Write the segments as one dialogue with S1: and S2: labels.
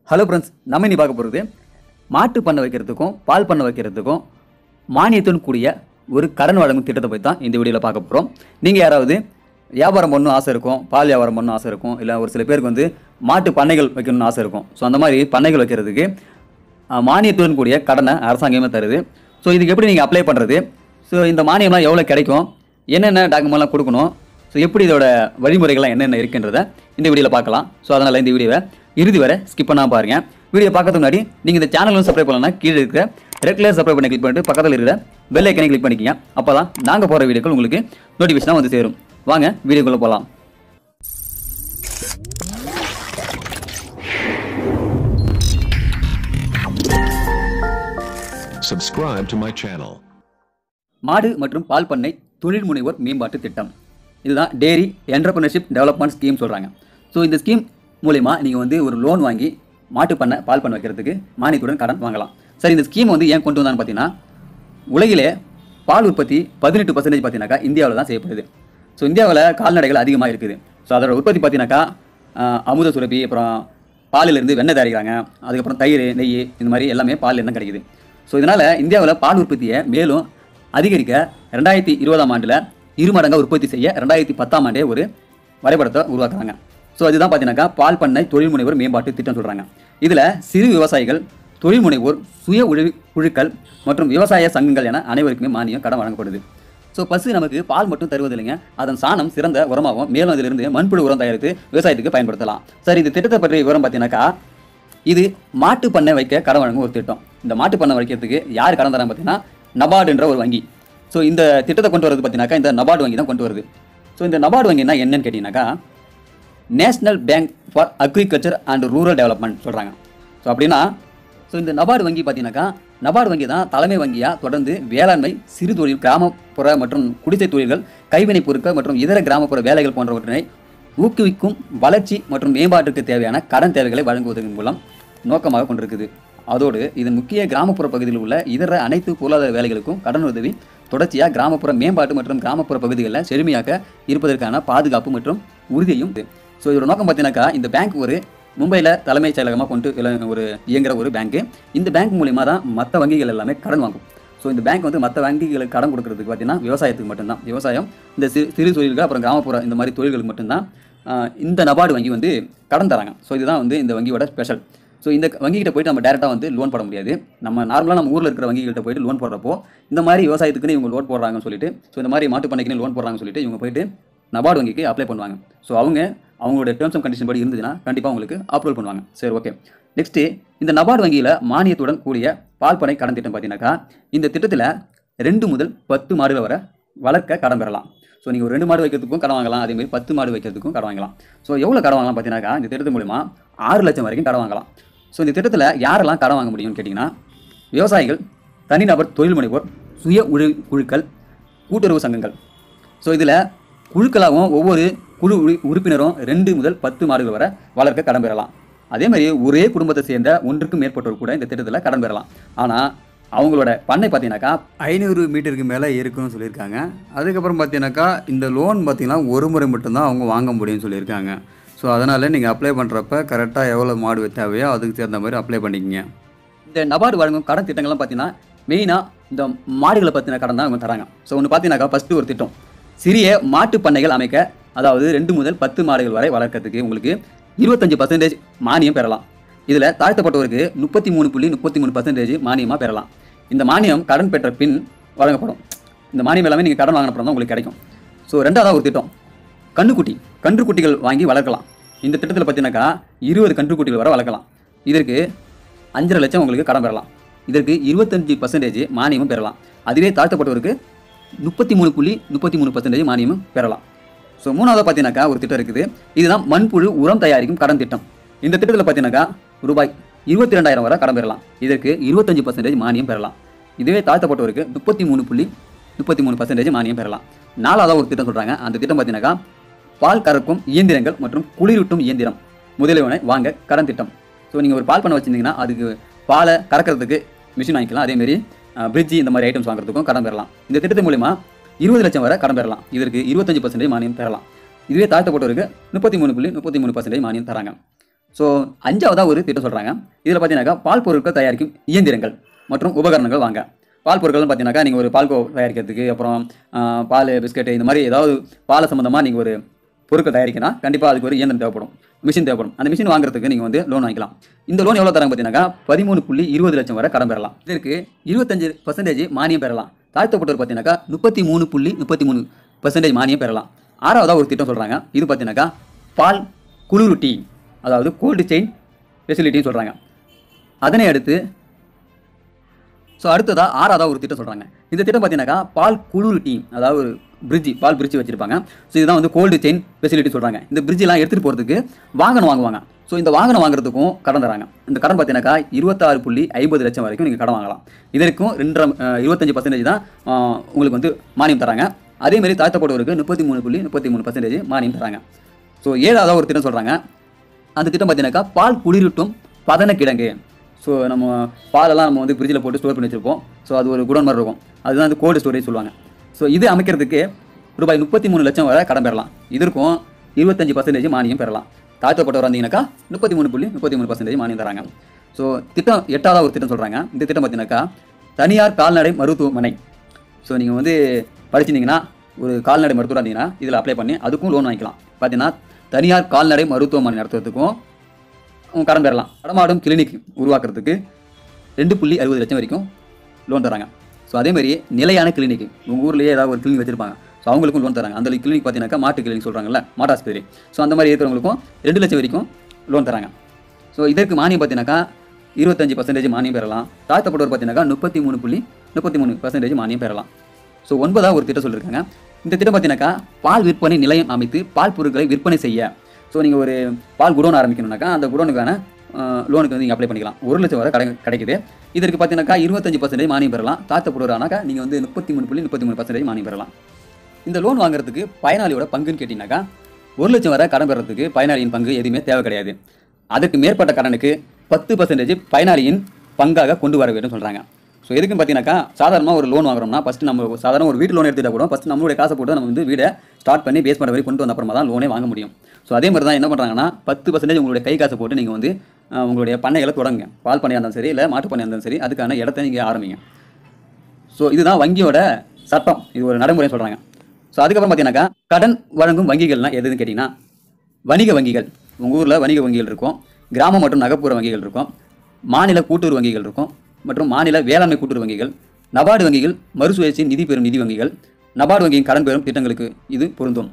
S1: Hello friends நம்ம இன்னி பார்க்க போகிறது மாட்டு பண்ணை வைக்கிறதுக்கும் பால் பண்ணை வைக்கிறதுக்கும் மானியத்துடன் கூடிய ஒரு கடன் வழங்கும் திட்டத்தை பற்றி தான் இந்த வீடியோவில் பார்க்க போகிறோம் நீங்கள் யாராவது வியாபாரம் பண்ணணும் ஆசை இருக்கும் பால் வியாபாரம் பண்ணணும் ஆசை இருக்கும் இல்லை ஒரு சில பேருக்கு வந்து மாட்டு பண்ணைகள் வைக்கணும்னு ஆசை இருக்கும் ஸோ அந்த மாதிரி பண்ணைகள் வைக்கிறதுக்கு அஹ், மானியத்துடன் கூடிய கடனை அரசாங்கமே தருது ஸோ இதுக்கு எப்படி நீங்கள் அப்ளை பண்ணுறது ஸோ இந்த மானியம்லாம் எவ்வளோ கிடைக்கும் என்னென்ன டாக்குமெண்ட்லாம் கொடுக்கணும் ஸோ எப்படி இதோட வழிமுறைகள்லாம் என்னென்ன இருக்குன்றத இந்த வீடியோவில் பார்க்கலாம் ஸோ அதனால் இந்த வீடியோவை இறுதி வரை ஸ்கிப் பண்ணாம பாருங்க வீடியோ பார்க்கறதுக்கு முன்னாடி நீங்கள் இந்த சேனலும் சப்ஸ்கிரைப் பண்ணலாம் கீழே இருக்கிற ரெட் கலர் சப்ஸ்கிரைப் பண்ணி கிளிக் பண்ணிட்டு பக்கத்தில் இருக்கிற பெல் ஐக்கனை கிளிக் பண்ணிக்கங்க அப்போ தான் நாங்கள் போகிற வீடியோக்கள் உங்களுக்கு நோட்டிஃபிகேஷனாக வந்து சேரும் வாங்க வீடியோக்குள்ளே போகலாம்
S2: Subscribe to my channel.
S1: மாடு மற்றும் பால் பண்ணை தொழில் முனைவோர் மேம்பாட்டு திட்டம் இதுதான் டேரி என்டர்பிரினர்ஷிப் டெவலப்மெண்ட் ஸ்கீம் சொல்கிறாங்க ஸோ இந்த ஸ்கீம் மூலிமா நீங்கள் வந்து ஒரு லோன் வாங்கி மாட்டு பண்ணை பால் பண்ணை வைக்கிறதுக்கு மானியத்துடன் கடன் வாங்கலாம் சரி இந்த ஸ்கீம் வந்து ஏன் கொண்டு வந்தான்னு பார்த்தீங்கன்னா உலகிலே பால் உற்பத்தி பதினெட்டு பர்சன்டேஜ் பார்த்தீங்கன்னாக்கா இந்தியாவில் தான் செய்யப்படுது ஸோ இந்தியாவில் கால்நடைகள் அதிகமாக இருக்குது ஸோ அதோட உற்பத்தி பார்த்தீங்கன்னாக்கா ஆஹ், அமுத சுரப்பி அப்புறம் பாலிலிருந்து வெண்ணெய் தயாரிக்கிறாங்க அதுக்கப்புறம் தயிர் நெய் இந்த மாதிரி எல்லாமே பாலில் தான் கிடைக்குது ஸோ இதனால் இந்தியாவில் பால் உற்பத்தியை மேலும் அதிகரிக்க ரெண்டாயிரத்தி இருபதாம் ஆண்டில் இரு மடங்காக உற்பத்தி செய்ய ரெண்டாயிரத்தி பத்தாம் ஆண்டே ஒரு வரைபடத்தை உருவாக்குறாங்க ஸோ அதுதான் பார்த்தீங்கன்னாக்கா பால் பண்ணை தொழில் முனைவோர் மேம்பாட்டு திட்டம் சொல்கிறாங்க இதில் சிறு விவசாயிகள் தொழில் முனைவோர் சுய உழவி குழுக்கள் மற்றும் விவசாய சங்கங்கள் என அனைவருக்குமே மானியம் கடன் வழங்கப்படுது ஸோ பசு நமக்கு பால் மட்டும் தருவதில்லைங்க அதன் சாணம் சிறந்த உரமாகவும் மேலும் அதிலிருந்து மண்புழு உரம் தயாரித்து விவசாயத்துக்கு பயன்படுத்தலாம் சரி இந்த திட்டத்தை பற்றிய விவரம் பார்த்தீங்கன்னாக்கா இது மாட்டு பண்ணை வைக்க கடன் வழங்கும் ஒரு திட்டம் இந்த மாட்டு பண்ணை வைக்கிறதுக்கு யார் கடன் தராங்க பார்த்தீங்கன்னா நபார்டுன்ற ஒரு வங்கி ஸோ இந்த திட்டத்தை கொண்டு வரது பார்த்தீங்கன்னாக்கா இந்த நபார்டு வங்கி தான் கொண்டு வருது ஸோ இந்த நபார்டு வங்கினா என்னன்னு கேட்டிங்கனாக்கா national bank for agriculture and rural development சொல்கிறாங்க ஸோ அப்படின்னா ஸோ இந்த நபார்டு வங்கி பார்த்தீங்கன்னாக்கா நபார்டு வங்கி தான் தலைமை வங்கியாக தொடர்ந்து வேளாண்மை சிறு தொழில் கிராமப்புற மற்றும் குடிசை தொழில்கள் கைவினைப் பொருட்கள் மற்றும் இதர கிராமப்புற வேலைகள் போன்றவற்றினை ஊக்குவிக்கும் வளர்ச்சி மற்றும் மேம்பாட்டுக்கு தேவையான கடன் தேவைகளை வழங்குவதன் மூலம் நோக்கமாக கொண்டிருக்குது அதோடு இதன் முக்கிய கிராமப்புற பகுதியில் உள்ள இதர அனைத்து பொருளாதார வேலைகளுக்கும் கடன் உதவி தொடர்ச்சியாக கிராமப்புற மேம்பாட்டு மற்றும் கிராமப்புற பகுதிகளில் செழுமையாக இருப்பதற்கான பாதுகாப்பு மற்றும் உறுதியும் இது ஸோ இதோட நோக்கம் பார்த்தீங்கன்னாக்கா இந்த பேங்க் ஒரு மும்பையில் தலைமைச் செயலகமாக கொண்டு இல- ஒரு இயங்குற ஒரு பேங்க்கு இந்த பேங்க் மூலிமா தான் மற்ற வங்கிகள் எல்லாமே கடன் வாங்கும் ஸோ இந்த பேங்க் வந்து மற்ற வங்கிகளுக்கு கடன் கொடுக்கறதுக்கு பார்த்தீங்கன்னா விவசாயத்துக்கு மட்டும்தான் விவசாயம் இந்த சிறு சிறு தொழில்கள் அப்புறம் கிராமப்புற இந்த மாதிரி தொழில்களுக்கு மட்டும்தான் ஆஹ், இந்த நபார்டு வங்கி வந்து கடன் தராங்க ஸோ இதுதான் வந்து இந்த வங்கியோட ஸ்பெஷல் ஸோ இந்த வங்கிகிட்ட போயிட்டு நம்ம டேரெக்டாக வந்து லோன் போட முடியாது நம்ம நார்மலாக நம்ம ஊரில் இருக்கிற வங்கிகிட்ட போயிட்டு லோன் போடுறப்போ இந்த மாதிரி விவசாயத்துக்குன்னு இவங்க லோன் போடுறாங்கன்னு சொல்லிட்டு ஸோ இந்த மாதிரி மாட்டு பண்ணைக்குன்னு லோன் போடுறாங்கன்னு சொல்லிட்டு இவங்க போயிட்டு நபார்டு வங்கிக்கு அப்ளை பண்ணுவாங்க ஸோ அவங்க அவங்களோட டேர்ம்ஸ் அண்ட் கண்டிஷன் படி இருந்ததுன்னா கண்டிப்பாக உங்களுக்கு அப்ரூவல் பண்ணுவாங்க சரி ஓகே நெக்ஸ்ட்டு இந்த நபார்டு வங்கியில் மானியத்துடன் கூடிய பால் பண்ணை கடன் திட்டம் பார்த்தீங்கன்னாக்கா இந்த திட்டத்தில் ரெண்டு முதல் பத்து மாடுகள் வரை வளர்க்க கடன் பெறலாம் ஸோ நீங்கள் ஒரு ரெண்டு மாடு வைக்கிறதுக்கும் கடன் வாங்கலாம் அதே மாதிரி பத்து மாடு வைக்கிறதுக்கும் கடன் வாங்கலாம் ஸோ எவ்வளோ கடன் வாங்கலாம் பார்த்தீங்கன்னாக்கா இந்த திட்டத்து மூலிமா ஆறு லட்சம் வரைக்கும் கடன் வாங்கலாம் ஸோ இந்த திட்டத்தில் யாரெல்லாம் கடன் வாங்க முடியும்னு கேட்டிங்கன்னா விவசாயிகள் தனிநபர் தொழில் முனைவோர் சுய உழு குழுக்கள் கூட்டுறவு சங்கங்கள் ஸோ இதில் குழுக்களாகவும் ஒவ்வொரு குழு உறு- உறுப்பினரும் ரெண்டு முதல் பத்து மாடுகள் வரை வளர்க்க கடன் பெறலாம் அதே மாதிரி ஒரே குடும்பத்தை சேர்ந்த ஒன்றுக்கும் மேற்பட்டோர் கூட இந்த திட்டத்தில் கடன் பெறலாம் ஆனால் அவங்களோட பண்ணை பார்த்தீங்கன்னாக்கா ஐநூறு மீட்டருக்கு மேலே இருக்குன்னு சொல்லியிருக்காங்க அதுக்கப்புறம் பார்த்தீங்கன்னாக்கா இந்த லோன் பார்த்தீங்கன்னா ஒரு முறை மட்டும்தான் அவங்க வாங்க முடியும்னு சொல்லியிருக்காங்க ஸோ அதனால் நீங்கள் அப்ளை பண்ணுறப்ப கரெக்டாக எவ்வளோ மாடு தேவையோ அதுக்கு தகுந்த மாதிரி அப்ளை பண்ணிக்கங்க இந்த நபார்டு வழங்கும் கடன் திட்டங்கள்லாம் பார்த்தீங்கன்னா மெயினாக இந்த மாடுகளை பற்றின கடன் தான் அவங்க தராங்க ஸோ ஒன்று பார்த்தீங்கன்னாக்கா ஃபஸ்ட்டு ஒரு திட்டம் சிறிய மாட்டு பண்ணைகள் அமைக்க அதாவது ரெண்டு முதல் பத்து மாடுகள் வரை வளர்க்கறதுக்கு உங்களுக்கு இருபத்தஞ்சு பர்சன்டேஜ் மானியம் பெறலாம் இதில் தாழ்த்தப்பட்டவருக்கு முப்பத்தி மூணு புள்ளி முப்பத்தி மூணு பர்சன்டேஜ் மானியமாக பெறலாம் இந்த மானியம் கடன் பெற்ற பின் வழங்கப்படும் இந்த மானியம் எல்லாமே நீங்கள் கடன் வாங்கின அப்புறம் தான் உங்களுக்கு கிடைக்கும் ஸோ ரெண்டாவது ஒரு திட்டம் கன்றுக்குட்டி கன்றுக்குட்டிகள் வாங்கி வளர்க்கலாம் இந்த திட்டத்தில் பார்த்தீங்கன்னாக்கா இருபது கன்றுக்குட்டிகள் வரை வளர்க்கலாம் இதற்கு அஞ்சரை லட்சம் உங்களுக்கு கடன் பெறலாம் இதற்கு இருபத்தஞ்சு பர்சன்டேஜ் மானியமும் பெறலாம் அதுவே தாழ்த்தப்பட்டவருக்கு முப்பத்தி மூணு புள்ளி முப்பத்தி மூணு பர்சன்டேஜ் மானியமும் பெறலாம் ஸோ மூணாவது பார்த்தீங்கன்னாக்கா ஒரு திட்டம் இருக்குது இதுதான் மண்புழு உரம் தயாரிக்கும் கடன் திட்டம் இந்த திட்டத்தில் பார்த்தீங்கன்னாக்கா ரூபாய் இருபத்தி ரெண்டாயிரம் வரை கடன் பெறலாம் இதற்கு இருபத்தஞ்சு பர்சன்டேஜ் மானியம் பெறலாம் இதுவே தாழ்த்தப்பட்டவருக்கு முப்பத்தி மூணு புள்ளி முப்பத்தி மூணு பர்சன்டேஜ் மானியம் பெறலாம் நாலாவது ஒரு திட்டம் சொல்கிறாங்க அந்த திட்டம் பார்த்தீங்கன்னாக்கா பால் கறக்கும் இயந்திரங்கள் மற்றும் குளிரூட்டும் இயந்திரம் முதலியவனை வாங்க கடன் திட்டம் ஸோ நீங்கள் ஒரு பால் பண்ண வச்சிருந்தீங்கன்னா அதுக்கு பாலை கறக்கிறதுக்கு மிஷின் வாங்கிக்கலாம் அதேமாரி பிரிட்ஜி இந்த மாதிரி ஐட்டம்ஸ் வாங்குறதுக்கும் கடன் பெறலாம் இந்த திட்டத்தின் மூலிமா இருபது லட்சம் வரை கடன் பெறலாம் இதற்கு இருபத்தஞ்சு பர்சன்டேஜ் மானியம் பெறலாம் இதுவே தாழ்த்தப்பட்டவருக்கு முப்பத்தி மூணு புள்ளி முப்பத்தி மூணு பர்சன்டேஜ் மானியம் தராங்க ஸோ அஞ்சாவதாக ஒரு திட்டம் சொல்கிறாங்க இதில் பார்த்தீங்கன்னாக்கா பால் பொருட்கள் தயாரிக்கும் இயந்திரங்கள் மற்றும் உபகரணங்கள் வாங்க பால் பொருட்கள்னு பார்த்தீங்கன்னாக்கா நீங்கள் ஒரு பால்கோ தயாரிக்கிறதுக்கு அப்புறம் ஆஹ், பால் பிஸ்கெட்டு இந்த மாதிரி ஏதாவது பால் சம்மந்தமாக நீங்கள் ஒரு பொருட்கள் தயாரிக்கணும் கண்டிப்பாக அதுக்கு ஒரு இயந்திரம் தேவைப்படும் மிஷின் தேவைப்படும் அந்த மிஷின் வாங்குறதுக்கு நீங்கள் வந்து லோன் வாங்கிக்கலாம் இந்த லோன் எவ்வளோ தராங்க பார்த்தீங்கன்னாக்கா பதிமூணு புள்ளி இருபது லட்சம் வரை கடன் பெறலாம் இதற்கு இருபத்தஞ்சு பர்சன்டேஜ் மானியம் பெறலாம் தாழ்த்தப்பட்டவர் பார்த்தீங்கன்னாக்கா முப்பத்தி மூணு புள்ளி முப்பத்தி மூணு பர்சன்டேஜ் மானியம் பெறலாம் ஆறாவதாக ஒரு திட்டம் சொல்கிறாங்க இது பார்த்தீங்கன்னாக்கா பால் குளிரூட்டி அதாவது கோல்டு செயின் ஃபெசிலிட்டின்னு சொல்கிறாங்க அதனை அடுத்து ஸோ அடுத்ததா ஆறாவதாக ஒரு திட்டம் சொல்கிறாங்க இந்த திட்டம் பார்த்தீங்கன்னாக்கா பால் குளிர் டீம் அதாவது ஒரு பிரிட்ஜி பால் பிரிட்ஜ் வச்சிருப்பாங்க ஸோ இதுதான் வந்து கோல்டு செயின் ஃபெசிலிட்டி சொல்கிறாங்க இந்த பிரிட்ஜெலாம் எடுத்துகிட்டு போகிறதுக்கு வாகனம் வாங்குவாங்க ஸோ இந்த வாகனம் வாங்குறதுக்கும் கடன் தராங்க இந்த கடன் பார்த்தீங்கன்னாக்கா இருபத்தாறு புள்ளி ஐம்பது லட்சம் வரைக்கும் நீங்கள் கடன் வாங்கலாம் இதற்கும் ரெண்டரை அஹ், இருபத்தஞ்சு பர்சன்டேஜ் தான் அஹ், உங்களுக்கு வந்து மானியம் தராங்க அதேமாரி தாழ்த்தப்பட்டவருக்கு முப்பத்தி மூணு புள்ளி முப்பத்தி மூணு பர்சன்டேஜ் மானியம் தராங்க ஸோ ஏழாவதாக ஒரு திட்டம் சொல்கிறாங்க அந்த திட்டம் பார்த்தீங்கன்னாக்கா பால் குளிரூட்டும் பதன கிடங்கு ஸோ நம்ம பாலெல்லாம் நம்ம வந்து ஃப்ரிட்ஜில் போட்டு ஸ்டோர் பண்ணி வச்சிருப்போம் ஸோ அது ஒரு குடோன் மாதிரி இருக்கும் அதுதான் வந்து கோல்டு ஸ்டோரேஜ் சொல்லுவாங்க ஸோ இது அமைக்கிறதுக்கு ரூபாய் முப்பத்தி மூணு லட்சம் வரை கடன் பெறலாம் இதற்கும் இருபத்தஞ்சு பர்சன்டேஜ் மானியம் பெறலாம் தாழ்த்தப்பட்டவர் வந்தீங்கன்னாக்கா முப்பத்தி மூணு புள்ளி முப்பத்தி மூணு பர்சன்டேஜ் மானியம் தராங்க ஸோ திட்டம் எட்டாவது ஒரு திட்டம் சொல்கிறாங்க இந்த திட்டம் பார்த்தீங்கன்னாக்கா தனியார் கால்நடை மருத்துவமனை ஸோ நீங்கள் வந்து படிச்சிருந்தீங்கன்னா ஒரு கால்நடை மருத்துவராக இருந்தீங்கன்னா இதில் அப்ளை பண்ணி அதுக்கும் லோன் வாங்கிக்கலாம் பார்த்தீங்கன்னா தனியார் கால்நடை மருத்துவமனை நடத்துறதுக்கும் அவங்க கடன் பெறலாம் நடமாடும் கிளினிக் உருவாக்குறதுக்கு ரெண்டு புள்ளி அறுபது லட்சம் வரைக்கும் லோன் தராங்க ஸோ அதே மாதிரி நிலையான கிளினிக் உங்கள் ஊர்லேயே ஏதாவது ஒரு கிளினிக் வச்சிருப்பாங்க ஸோ அவங்களுக்கும் லோன் தராங்க அந்த கிளினிக் பார்த்தீங்கன்னாக்கா மாட்டு கிளினிக் சொல்கிறாங்கல்ல மாட்டு ஆஸ்பத்திரி ஸோ அந்த மாதிரி இருக்கிறவங்களுக்கும் ரெண்டு லட்சம் வரைக்கும் லோன் தராங்க ஸோ இதற்கு மானியம் பார்த்தீங்கன்னாக்கா இருபத்தஞ்சு பர்சன்டேஜ் மானியம் பெறலாம் தாழ்த்தப்பட்டவர் பார்த்தீங்கன்னாக்கா முப்பத்தி மூணு புள்ளி முப்பத்தி மூணு பர்சன்டேஜ் மானியம் பெறலாம் ஸோ ஒன்பதாக ஒரு திட்டம் சொல்லியிருக்காங்க இந்த திட்டம் பார்த்தீங்கன்னாக்கா பால் விற்பனை நிலையம் அமைத்து பால் பொருட்களை விற்பனை செய்ய ஸோ நீங்கள் ஒரு பால் குடோன் ஆரம்பிக்கணும்னாக்கா அந்த குடோனுக்கான லோனுக்கு வந்து நீங்கள் அப்ளை பண்ணிக்கலாம் ஒரு லட்சம் வரை கடை கிடைக்குது இதற்கு பார்த்தீங்கன்னாக்கா இருபத்தஞ்சு பர்சன்டேஜ் மானியம் பெறலாம் தாழ்த்தப்படுவரானாக்கா நீங்கள் வந்து முப்பத்தி மூணு புள்ளி முப்பத்தி மூணு பர்சன்டேஜ் மானியம் பெறலாம் இந்த லோன் வாங்குறதுக்கு பயனாளியோட பங்குன்னு கேட்டிங்கனாக்கா ஒரு லட்சம் வரை கடன் பெறதுக்கு பயனாளியின் பங்கு எதுவுமே தேவை கிடையாது அதுக்கு மேற்பட்ட கடனுக்கு பத்து பர்சன்டேஜ் பயனாளியின் பங்காக கொண்டு வர வேண்டும் சொல்கிறாங்க ஸோ எதுக்குன்னு பார்த்தீங்கன்னாக்கா சாதாரணமாக ஒரு லோன் வாங்குறோம்னா ஃபஸ்ட்டு நம்ம ஒரு சாதாரண ஒரு வீட்டு லோன் எடுத்துட்டா கூட ஃபஸ்ட்டு நம்மளுடைய காசை போட்டு நம்ம வந்து வீடை ஸ்டார்ட் பண்ணி பேஸ் பண்ண வரை கொண்டு வந்த அப்புறமா தான் லோனே வாங்க முடியும் ஸோ அதே மாதிரி தான் என்ன பண்ணுறாங்கன்னா பத்து பர்சன்டேஜ் உங்களுடைய கை காசை போட்டு நீங்கள் வந்து அஹ், உங்களுடைய பண்ணைகளை தொடங்குங்க பால் பண்ணையாக இருந்தாலும் சரி இல்லை மாட்டு பண்ணையாக இருந்தாலும் சரி அதுக்கான இடத்த நீங்கள் ஆரம்பிங்க ஸோ இதுதான் வங்கியோட சட்டம் இது ஒரு நடைமுறை சொல்கிறாங்க ஸோ அதுக்கப்புறம் பார்த்தீங்கன்னாக்கா கடன் வழங்கும் வங்கிகள்லாம் எதுன்னு கேட்டிங்கன்னா வணிக வங்கிகள் உங்கள் ஊரில் வணிக வங்கிகள் இருக்கும் கிராம மற்றும் நகர்ப்புற வங்கிகள் இருக்கும் மாநில கூட்டுறவு வங்கிகள் இருக்கும் மற்றும் மாநில வேளாண்மை கூட்டுறவு வங்கிகள் நபார்டு வங்கிகள் மறுசுழற்சி நிதி பெறும் நிதி வங்கிகள் நபார்டு வங்கியின் கடன் பெறும் திட்டங்களுக்கு இது பொருந்தும்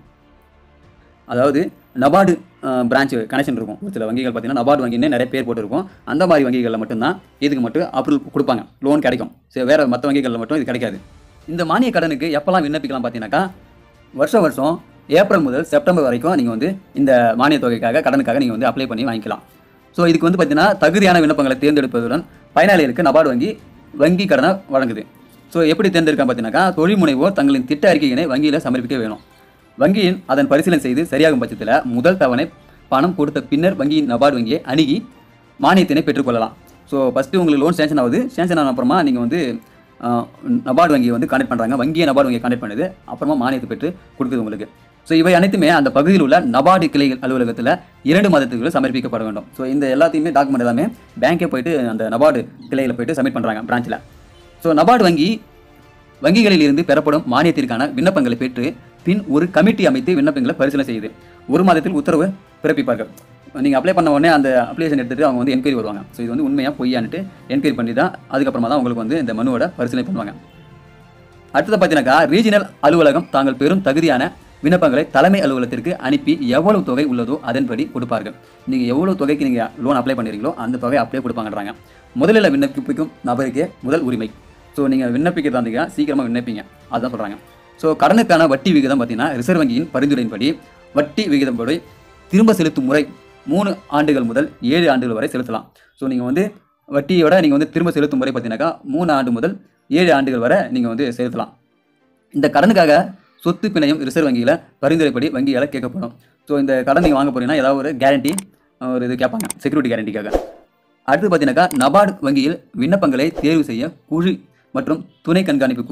S1: அதாவது நபார்டு பிரான்ச் கனெக்ஷன் இருக்கும் ஒரு சில வங்கிகள் பார்த்தீங்கன்னா நபார்டு வங்கின்னு நிறைய பேர் போட்டிருக்கும் அந்த மாதிரி வங்கிகளில் மட்டும்தான் இதுக்கு மட்டும் அப்ரூவல் கொடுப்பாங்க லோன் கிடைக்கும் சரி வேறு மற்ற வங்கிகளில் மட்டும் இது கிடைக்காது இந்த மானிய கடனுக்கு எப்போல்லாம் விண்ணப்பிக்கலாம் பார்த்தீங்கன்னாக்கா வருஷம் வருஷம் ஏப்ரல் முதல் செப்டம்பர் வரைக்கும் நீங்கள் வந்து இந்த மானிய தொகைக்காக கடனுக்காக நீங்கள் வந்து அப்ளை பண்ணி வாங்கிக்கலாம் ஸோ இதுக்கு வந்து பார்த்தீங்கன்னா தகுதியான விண்ணப்பங்களை தேர்ந்தெடுப்பதுடன் பயனாளிகளுக்கு நபார்டு வங்கி வங்கி கடனை வழங்குது ஸோ எப்படி தேர்ந்தெடுக்க பார்த்தீங்கன்னாக்கா தொழில் முனைவோர் தங்களின் திட்ட அறிக்கையினை வங்கியில் சமர்ப்பிக்க வேணும் வங்கியின் அதன் பரிசீலனை செய்து சரியாகும் பட்சத்தில் முதல் தவணை பணம் கொடுத்த பின்னர் வங்கியின் நபார்டு வங்கியை அணுகி மானியத்தினை பெற்றுக்கொள்ளலாம் ஸோ ஃபஸ்ட்டு உங்களுக்கு லோன் சேங்ஷன் ஆகுது சேங்ஷன் ஆன அப்புறமா நீங்கள் வந்து ஆஹ், நபார்டு வங்கியை வந்து கான்டெக்ட் பண்ணுறாங்க வங்கியை நபார்டு வங்கியை கான்டெக்ட் பண்ணுது அப்புறமா மானியத்தை பெற்று கொடுக்குது உங்களுக்கு ஸோ இவை அனைத்துமே அந்த பகுதியில் உள்ள நபார்டு கிளை அலுவலகத்தில் இரண்டு மாதத்துக்குள்ள சமர்ப்பிக்கப்பட வேண்டும் ஸோ இந்த எல்லாத்தையுமே டாக்குமெண்ட் எல்லாமே பேங்க்கே போயிட்டு அந்த நபார்டு கிளையில் போயிட்டு சப்மிட் பண்ணுறாங்க பிரான்ச்சில் ஸோ நபார்டு வங்கி வங்கிகளில் இருந்து பெறப்படும் மானியத்திற்கான விண்ணப்பங்களை பெற்று பின் ஒரு கமிட்டி அமைத்து விண்ணப்பங்களை பரிசீலனை செய்யுது ஒரு மாதத்தில் உத்தரவு பிறப்பிப்பார்கள் நீங்கள் அப்ளை பண்ண உடனே அந்த அப்ளிகேஷன் எடுத்துட்டு அவங்க வந்து என்கொயரி வருவாங்க ஸோ இது வந்து உண்மையாக பொய்யான்ட்டு என்கொயரி பண்ணி தான் அதுக்கப்புறமா தான் உங்களுக்கு வந்து இந்த மனுவோட பரிசீலனை பண்ணுவாங்க அடுத்தது பார்த்தீங்கன்னாக்கா ரீஜனல் அலுவலகம் தாங்கள் பெறும் தகுதியான விண்ணப்பங்களை தலைமை அலுவலகத்திற்கு அனுப்பி எவ்வளவு தொகை உள்ளதோ அதன்படி கொடுப்பார்கள் நீங்கள் எவ்வளவு தொகைக்கு நீங்கள் லோன் அப்ளை பண்ணுறீங்களோ அந்த தொகை அப்படியே கொடுப்பாங்கன்றாங்க முதலில் விண்ணப்பிக்கும் நபருக்கே முதல் உரிமை ஸோ நீங்கள் விண்ணப்பிக்கிறதா இருந்தீங்கன்னா சீக்கிரமாக விண்ணப்பிங்க அதுதான் சொல்கிறாங்க ஸோ கடனுக்கான வட்டி விகிதம் பார்த்தீங்கன்னா ரிசர்வ் வங்கியின் பரிந்துரையின்படி வட்டி விகிதப்படி திரும்ப செலுத்தும் முறை மூணு ஆண்டுகள் முதல் ஏழு ஆண்டுகள் வரை செலுத்தலாம் ஸோ நீங்கள் வந்து வட்டியோட நீங்கள் வந்து திரும்ப செலுத்தும் முறை பார்த்தீங்கன்னாக்கா மூணு ஆண்டு முதல் ஏழு ஆண்டுகள் வரை நீங்கள் வந்து செலுத்தலாம் இந்த கடனுக்காக சொத்து பிணையம் ரிசர்வ் வங்கியில் பரிந்துரைப்படி வங்கியால் கேட்கப்படும் ஸோ இந்த கடன் நீங்கள் வாங்க போறீங்கன்னா ஏதாவது ஒரு கேரண்டி ஒரு இது கேட்பாங்க செக்யூரிட்டி கேரண்டிக்காக அடுத்து பார்த்தீங்கன்னாக்கா நபார்டு வங்கியில் விண்ணப்பங்களை தேர்வு செய்ய குழு மற்றும் துணை கண்காணிப்பு குழு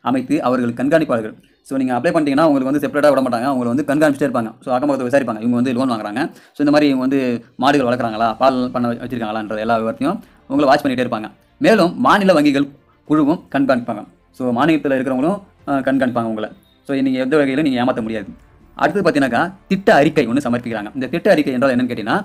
S1: அமைத்து அவர்கள் கண்காணிப்பார்கள் ஸோ நீங்கள் அப்ளை பண்ணிட்டீங்கன்னா உங்களுக்கு வந்து செப்பரேட்டாக விட மாட்டாங்க அவங்க வந்து கண்காணிச்சிட்டே இருப்பாங்க ஸோ அக்கம் பக்கத்தில் விசாரிப்பாங்க இவங்க வந்து லோன் வாங்குறாங்க ஸோ இந்த மாதிரி இவங்க வந்து மாடுகள் வளர்க்குறாங்களா பால் பண்ண வச்சிருக்காங்களான்ற எல்லா விவரத்தையும் உங்களை வாட்ச் பண்ணிகிட்டே இருப்பாங்க மேலும் மாநில வங்கிகள் குழுவும் கண்காணிப்பாங்க ஸோ மாநிலத்தில் இருக்கிறவங்களும் அஹ், கண்காணிப்பாங்க உங்களை ஸோ நீங்கள் எந்த வகையிலும் நீங்கள் ஏமாற்ற முடியாது அடுத்தது பார்த்தீங்கன்னாக்கா திட்ட அறிக்கை ஒன்று சமர்ப்பிக்கிறாங்க இந்த திட்ட அறிக்கை என்றால் என்னன்னு கேட்டிங்கன்னா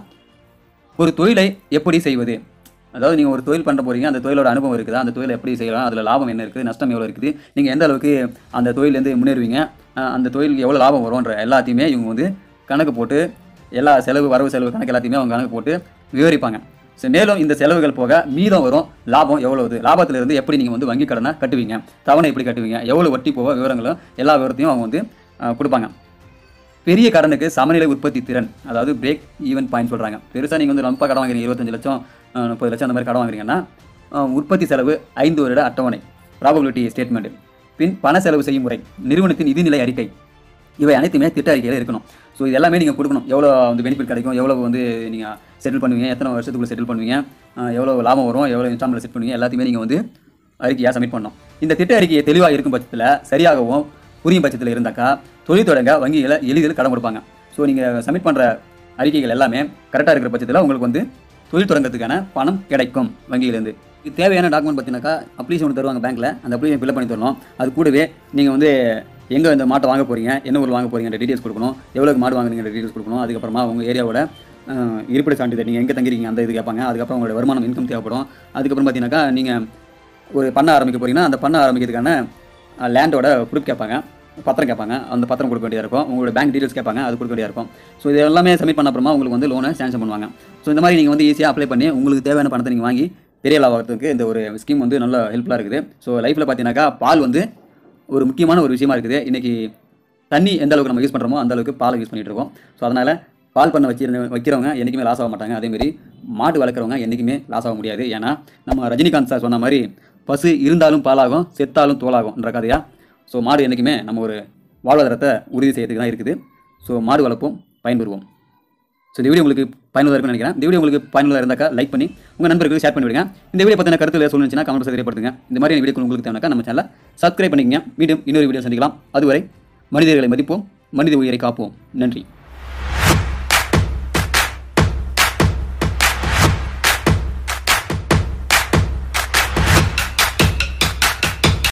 S1: ஒரு தொழிலை எப்படி செய்வது அதாவது நீங்கள் ஒரு தொழில் பண்ண போறீங்க அந்த தொழிலோட அனுபவம் இருக்குதா அந்த தொழிலை எப்படி செய்யலாம் அதில் லாபம் என்ன இருக்குது நஷ்டம் எவ்வளோ இருக்குது நீங்கள் எந்த அளவுக்கு அந்த தொழிலேருந்து முன்னேறுவீங்க அஹ் அந்த தொழிலுக்கு எவ்வளோ லாபம் வரும்ன்ற எல்லாத்தையுமே இவங்க வந்து கணக்கு போட்டு எல்லா செலவு வரவு செலவு கணக்கு எல்லாத்தையுமே அவங்க கணக்கு போட்டு விவரிப்பாங்க ஸோ மேலும் இந்த செலவுகள் போக மீதம் வரும் லாபம் எவ்வளவு லாபத்திலிருந்து எப்படி நீங்கள் வந்து வங்கி கடனை கட்டுவீங்க தவணை எப்படி கட்டுவீங்க எவ்வளோ வட்டி போக விவரங்களும் எல்லா விவரத்தையும் அவங்க வந்து அஹ், கொடுப்பாங்க பெரிய கடனுக்கு சமநிலை உற்பத்தி திறன் அதாவது பிரேக் ஈவன் பாயிண்ட் சொல்கிறாங்க பெருசாக நீங்கள் வந்து ரொம்ப கடன் வாங்குறீங்க இருபத்தஞ்சு லட்சம் அஹ், முப்பது லட்சம் அந்த மாதிரி கடன் வாங்குறீங்கன்னா அஹ், உற்பத்தி செலவு ஐந்து வருட அட்டவணை ப்ராபபிலிட்டி ஸ்டேட்மெண்ட் பின் பண செலவு செய்யும் முறை நிறுவனத்தின் நிதிநிலை அறிக்கை இவை அனைத்துமே திட்ட அறிக்கையில் இருக்கணும் ஸோ இது எல்லாமே நீங்கள் கொடுக்கணும் எவ்வளோ வந்து பெனிஃபிட் கிடைக்கும் எவ்வளோ வந்து நீங்கள் செட்டில் பண்ணுவீங்க எத்தனை வருஷத்துக்குள்ள செட்டில் பண்ணுவீங்க அஹ், எவ்வளோ லாபம் வரும் எவ்வளோ இன்ஸ்டால்மெண்ட் செட் பண்ணுவீங்க எல்லாத்தையுமே நீங்கள் வந்து அறிக்கையாக சப்மிட் பண்ணணும் இந்த திட்ட அறிக்கையை தெளிவாக இருக்கும் பட்சத்தில் சரியாகவும் புரியும் பட்சத்தில் இருந்தாக்கா தொழில் தொடங்க வங்கிகளை எளிதில் கடன் கொடுப்பாங்க ஸோ நீங்கள் சப்மிட் பண்ணுற அறிக்கைகள் எல்லாமே கரெக்டாக இருக்கிற பட்சத்தில் உங்களுக்கு வந்து தொழில் தொடங்கறதுக்கான பணம் கிடைக்கும் வங்கியிலேருந்து இது தேவையான டாக்குமெண்ட் பார்த்தீங்கன்னாக்கா அப்ளிகேஷன் ஒன்று தருவாங்க பேங்க்கில் அந்த அப்ளிகேஷன் ஃபில் பண்ணி தரணும் அது கூடவே நீங்கள் வந்து எங்கே இந்த மாட்டை வாங்க போகிறீங்க என்ன ஊர் வாங்க போகிறீங்க டீட்டெயில்ஸ் கொடுக்கணும் எவ்வளோக்கு மாடு வாங்குறீங்க டீட்டெயில்ஸ் கொடுக்கணும் அதுக்கப்புறமா உங்கள் ஏரியாவோட அஹ், இருப்பிட சான்றிதழ் நீங்கள் எங்கே தங்கிருக்கீங்க அந்த இது கேட்பாங்க அதுக்கப்புறம் உங்களோட வருமானம் இன்கம் தேவைப்படும் அதுக்கப்புறம் பார்த்தீங்கன்னாக்கா நீங்கள் ஒரு பண்ண ஆரம்பிக்க போறீங்கன்னா அந்த பண்ண ஆரம்பிக்கிறதுக்கான லேண்டோட ப்ரூஃப் கேட்பாங்க பத்திரம் கேட்பாங்க அந்த பத்திரம் கொடுக்க வேண்டியதாக இருக்கும் உங்களோட பேங்க் டீடைல்ஸ் கேட்பாங்க அது கொடுக்க வேண்டியதாக இருக்கும் ஸோ இது எல்லாமே சப்மிட் பண்ண அப்புறமா உங்களுக்கு வந்து லோனை சேங்ஷன் பண்ணுவாங்க ஸோ இந்த மாதிரி நீங்கள் வந்து ஈஸியாக அப்ளை பண்ணி உங்களுக்கு தேவையான பணத்தை நீங்கள் வாங்கி பெரிய லாபத்துக்கு இந்த ஒரு ஸ்கீம் வந்து நல்ல ஹெல்ப்ஃபுல்லாக இருக்குது ஸோ லைஃப்பில் பார்த்தீங்கன்னாக்கா பால் வந்து ஒரு முக்கியமான ஒரு விஷயமா இருக்குது இன்றைக்கி தண்ணி எந்த அளவுக்கு நம்ம யூஸ் பண்ணுறோமோ அந்த அளவுக்கு பாலை யூஸ் பண்ணிட்டு இருக்கோம் ஸோ அதனால் பால் பண்ண வச்சிருந்த வைக்கிறவங்க என்றைக்குமே லாஸ் ஆக மாட்டாங்க அதேமாரி மாடு வளர்க்குறவங்க என்றைக்குமே லாஸ் ஆக முடியாது ஏன்னா நம்ம ரஜினிகாந்த் சார் சொன்ன மாதிரி பசு இருந்தாலும் பாலாகும் செத்தாலும் தோலாகும்ன்ற கதையா ஸோ மாடு என்றைக்குமே நம்ம ஒரு வாழ்வாதாரத்தை உறுதி செய்யறதுக்கு தான் இருக்குது ஸோ மாடு வளர்ப்போம் பயன்பெறுவோம் ஸோ இந்த வீடியோ உங்களுக்கு பயனுள்ளதாக இருக்கும்னு நினைக்கிறேன் இந்த வீடியோ உங்களுக்கு பயனுள்ளதாக இருந்தாக்கா லைக் பண்ணி உங்கள் நண்பர்களுக்கு ஷேர் பண்ணி விடுங்க இந்த வீடியோ பற்றின கருத்து சொல்லுச்சுன்னா கமெண்ட் பாக்ஸ் தெரியப்படுத்துங்க இந்த மாதிரி வீடியோ உங்களுக்கு தேவைனாக்கா நம்ம சேனலை சப்ஸ்கிரைப் பண்ணிக்கங்க மீண்டும் இன்னொரு வீடியோ சந்திக்கலாம் அதுவரை மனிதர்களை மதிப்போம் மனித உயிரை காப்போம் நன்றி